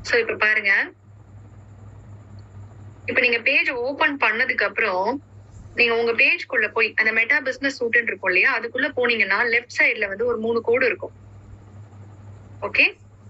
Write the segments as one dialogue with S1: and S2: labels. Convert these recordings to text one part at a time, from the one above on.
S1: so இப்ப பாருங்க இப்ப நீங்க பேஜ் ஓபன் பண்ணதுக்கு அப்புறம் நீங்க உங்க பேஜ்க்குள்ள போய் அந்த மெட்டா பிசினஸ் சூட்னு இருக்கும் இல்லையா அதுக்குள்ள போனீங்கன்னா லெஃப்ட் சைடுல வந்து ஒரு மூணு கோடு இருக்கும் ஓகே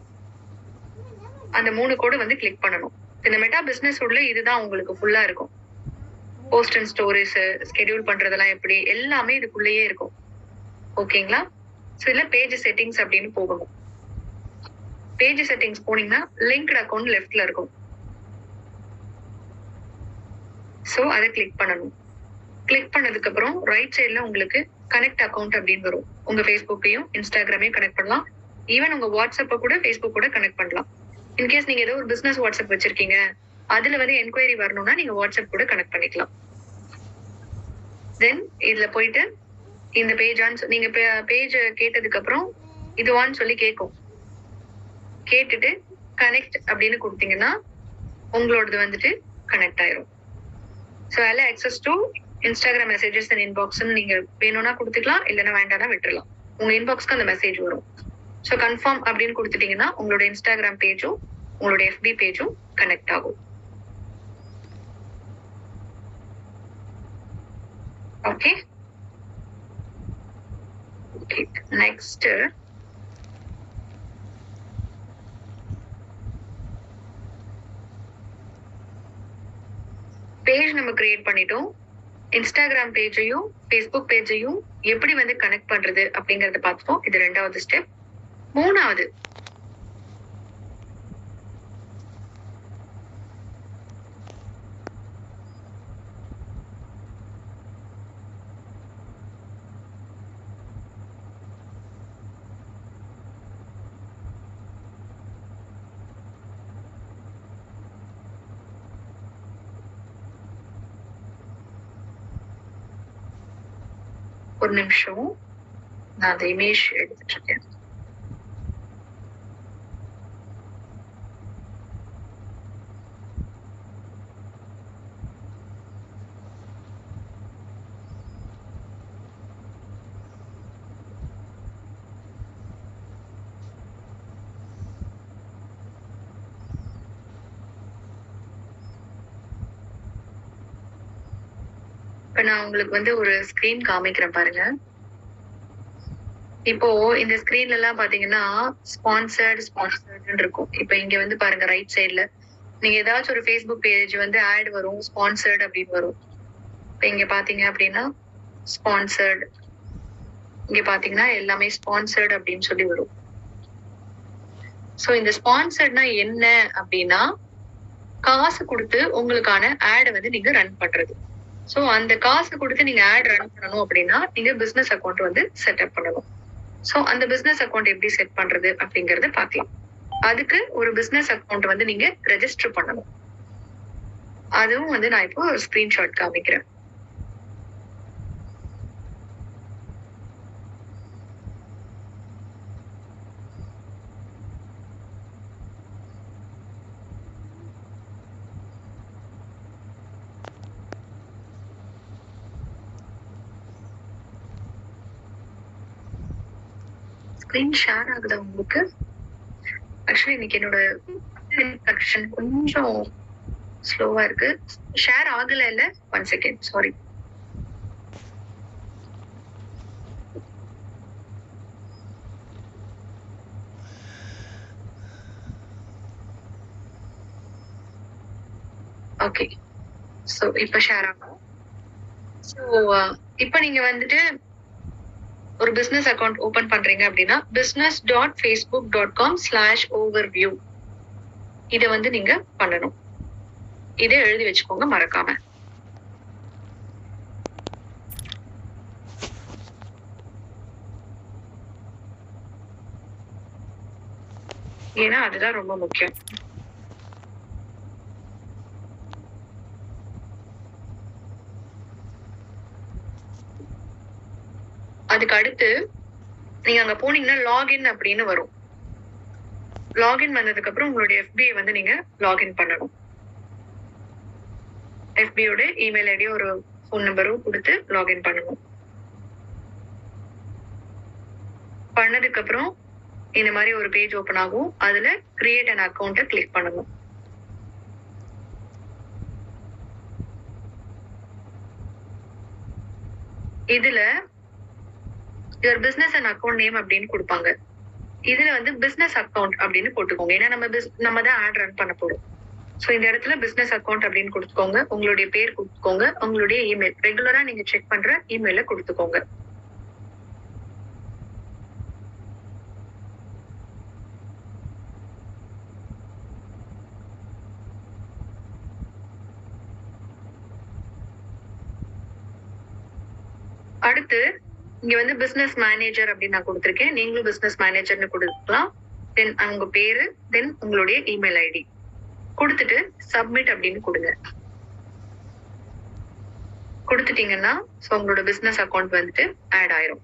S1: அந்த மூணு கோடு வந்து கிளிக் பண்ணணும் இந்த மெட்டா பிசினஸ் உள்ள இதுதான் உங்களுக்கு ஃபுல்லா இருக்கும் போஸ்ட் அண்ட் ஸ்டோரிஸ் ஸ்கெடியூல் பண்றதெல்லாம் எப்படி எல்லாமே இதுக்குள்ளேயே இருக்கும் ஓகேங்களா ஸோ இதுல பேஜ் செட்டிங்ஸ் அப்படின்னு போகணும் பேஜ் செட்டிங்ஸ் போனீங்கன்னா லிங்க்ட் அக்கௌண்ட் லெஃப்ட்ல இருக்கும் ஸோ அதை கிளிக் பண்ணணும் கிளிக் பண்ணதுக்கு அப்புறம் ரைட் சைடுல உங்களுக்கு கனெக்ட் அக்கௌண்ட் அப்படின்னு வரும் உங்க ஃபேஸ்புக்கையும் இன்ஸ்டாகிராமையும் கனெக்ட் பண்ணலாம் ஈவன் உங்க வாட்ஸ்அப்பை கூட ஃபேஸ்புக் கூட கனெக்ட் பண்ணலாம் இன்கேஸ் நீங்க ஏதோ ஒரு பிசினஸ் வாட்ஸ்அப் வச்சிருக்கீங்க அதுல வந்து என்கொயரி வரணும்னா நீங்க வாட்ஸ்அப் கூட கனெக்ட் பண்ணிக்கலாம் தென் இதுல போயிட்டு இந்த பேஜான்னு நீங்க பேஜ் கேட்டதுக்கு அப்புறம் இதுவான்னு சொல்லி கேட்கும் கேட்டுட்டு கனெக்ட் அப்படின்னு கொடுத்தீங்கன்னா உங்களோடது வந்துட்டு கனெக்ட் ஆயிரும் ஸோ அதில் access to Instagram messages and inbox நீங்க வேணும்னா கொடுத்துக்கலாம் இல்லைன்னா வேண்டாம்னா விட்டுறலாம் உங்க இன்பாக்ஸ்க்கு அந்த மெசேஜ் வரும் ஸோ கன்ஃபார்ம் அப்படின்னு கொடுத்துட்டீங்கன்னா உங்களோட இன்ஸ்டாகிராம் பேஜும் உங்களோட எஃபி பேஜும் கனெக்ட் ஆகும் ஓகே ஓகே நெக்ஸ்ட் பேஜ் நம்ம கிரியேட் பண்ணிட்டோம் இன்ஸ்டாகிராம் பேஜையும் ஃபேஸ்புக் பேஜையும் எப்படி வந்து கனெக்ட் பண்றது அப்படிங்கறத பார்த்துட்டோம் இது ரெண்டாவது ஸ்டெப் மூணாவது ஒரு நிமிஷம் நான் அந்த இமேஜ் எடுத்துட்டு இருக்கேன் இப்ப நான் உங்களுக்கு வந்து ஒரு ஸ்கிரீன் காமிக்கிறேன் பாருங்க இப்போ இந்த ஸ்கிரீன்ல எல்லாம் பாத்தீங்கன்னா ஸ்பான்சர்ட் ஸ்பான்சர்ட் இருக்கும் இப்போ இங்க வந்து பாருங்க ரைட் சைடுல நீங்க ஏதாச்சும் ஒரு ஃபேஸ்புக் பேஜ் வந்து ஆட் வரும் ஸ்பான்சர்ட் அப்படின்னு வரும் இப்போ இங்க பாத்தீங்க அப்படின்னா ஸ்பான்சர்ட் இங்க பாத்தீங்கன்னா எல்லாமே ஸ்பான்சர்ட் அப்படின்னு சொல்லி வரும் சோ இந்த ஸ்பான்சர்ட்னா என்ன அப்படின்னா காசு கொடுத்து உங்களுக்கான ஆடை வந்து நீங்க ரன் பண்றது சோ அந்த காசு கொடுத்து நீங்க ஆட் ரன் பண்ணணும் அப்படின்னா நீங்க பிசினஸ் அக்கௌண்ட் வந்து செட்டப் பண்ணணும் சோ அந்த பிசினஸ் அக்கௌண்ட் எப்படி செட் பண்றது அப்படிங்கறத பார்க்கலாம் அதுக்கு ஒரு பிசினஸ் அக்கௌண்ட் வந்து நீங்க ரெஜிஸ்டர் பண்ணணும் அதுவும் வந்து நான் இப்போ ஸ்கிரீன்ஷாட் காமிக்கிறேன் ஸ்கிரீன் ஷேர் ஆகுதா உங்களுக்கு ஆக்சுவலி இன்னைக்கு என்னோட கனெக்ஷன் கொஞ்சம் ஸ்லோவா இருக்கு ஷேர் ஆகல இல்ல one second sorry okay so இப்ப ஷேர் ஆகும் சோ இப்ப நீங்க வந்துட்டு ஒரு பிசினஸ் அக்கௌண்ட் ஓபன் பண்றீங்க அப்படின்னா business dot Facebook dot com slash overview இதை வந்து நீங்க பண்ணணும் இதை எழுதி வச்சுக்கோங்க மறக்காம ஏன்னா அதுதான் ரொம்ப முக்கியம் அதுக்கு அடுத்து நீங்க அங்க போனீங்கன்னா லாகின் அப்படின்னு வரும் லாகின் வந்ததுக்கு அப்புறம் உங்களுடைய எஃபிஐ வந்து நீங்க லாகின் பண்ணணும் எஃபியோட இமெயில் ஐடி ஒரு ஃபோன் நம்பரும் கொடுத்து லாகின் பண்ணணும் பண்ணதுக்கு அப்புறம் இந்த மாதிரி ஒரு பேஜ் ஓபன் ஆகும் அதுல கிரியேட் அன் அக்கௌண்ட்டை கிளிக் பண்ணணும் இதுல your business and account name அப்படின்னு கொடுப்பாங்க இதுல வந்து பிசினஸ் அக்கௌண்ட் அப்படின்னு போட்டுக்கோங்க ஏன்னா நம்ம bus- நம்ம தான் ஆட் ரன் பண்ண போறோம் சோ இந்த இடத்துல பிசினஸ் அக்கௌண்ட் அப்படின்னு கொடுத்துக்கோங்க உங்களுடைய பேர் கொடுத்துக்கோங்க உங்களுடைய இமெயில் ரெகுலரா நீங்க செக் பண்ற இமெயில கொடுத்துக்கோங்க அடுத்து இங்க வந்து பிசினஸ் மேனேஜர் அப்படின்னு நான் கொடுத்திருக்கேன் நீங்களும் பிசினஸ் மேனேஜர்னு கொடுக்கலாம் தென் உங்க பேரு தென் உங்களுடைய இமெயில் ஐடி கொடுத்துட்டு சப்மிட் அப்படின்னு கொடுங்க கொடுத்துட்டீங்கன்னா so உங்களோட பிசினஸ் அக்கௌண்ட் வந்துட்டு ஆட் ஆயிரும்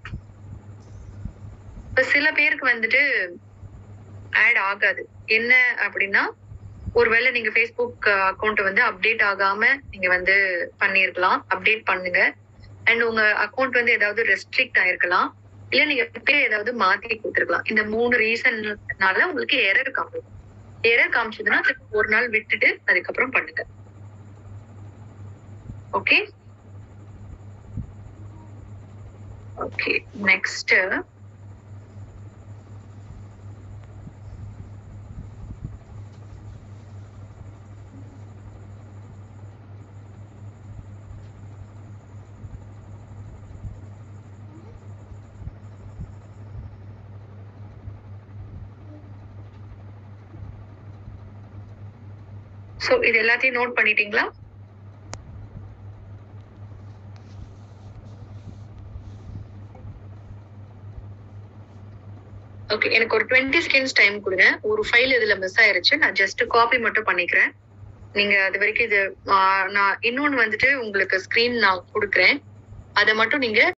S1: இப்ப சில பேருக்கு வந்துட்டு ஆட் ஆகாது என்ன அப்படின்னா ஒருவேளை நீங்க ஃபேஸ்புக் அக்கௌண்ட் வந்து அப்டேட் ஆகாம நீங்க வந்து பண்ணிருக்கலாம் அப்டேட் பண்ணுங்க அண்ட் உங்க அக்கௌண்ட் வந்து ஏதாவது ரெஸ்ட்ரிக்ட் ஆயிருக்கலாம் இல்ல நீங்க பேர் ஏதாவது மாத்தி கொடுத்துருக்கலாம் இந்த மூணு ரீசன்னால உங்களுக்கு எரர் காமிக்கும் எரர் காமிச்சதுன்னா திரும்ப ஒரு நாள் விட்டுட்டு அதுக்கப்புறம் பண்ணுங்க ஓகே ஓகே நெக்ஸ்ட் சோ இது எல்லாத்தையும் நோட் பண்ணிட்டீங்களா ஓகே எனக்கு ஒரு டுவெண்ட்டி செகண்ட்ஸ் டைம் கொடுங்க ஒரு ஃபைல் இதுல மிஸ் ஆயிருச்சு நான் ஜஸ்ட் காப்பி மட்டும் பண்ணிக்கிறேன் நீங்க அது வரைக்கும் இது ஆ, நான் இன்னொன்னு வந்துட்டு உங்களுக்கு ஸ்கிரீன் நான் கொடுக்குறேன் அதை மட்டும் நீங்க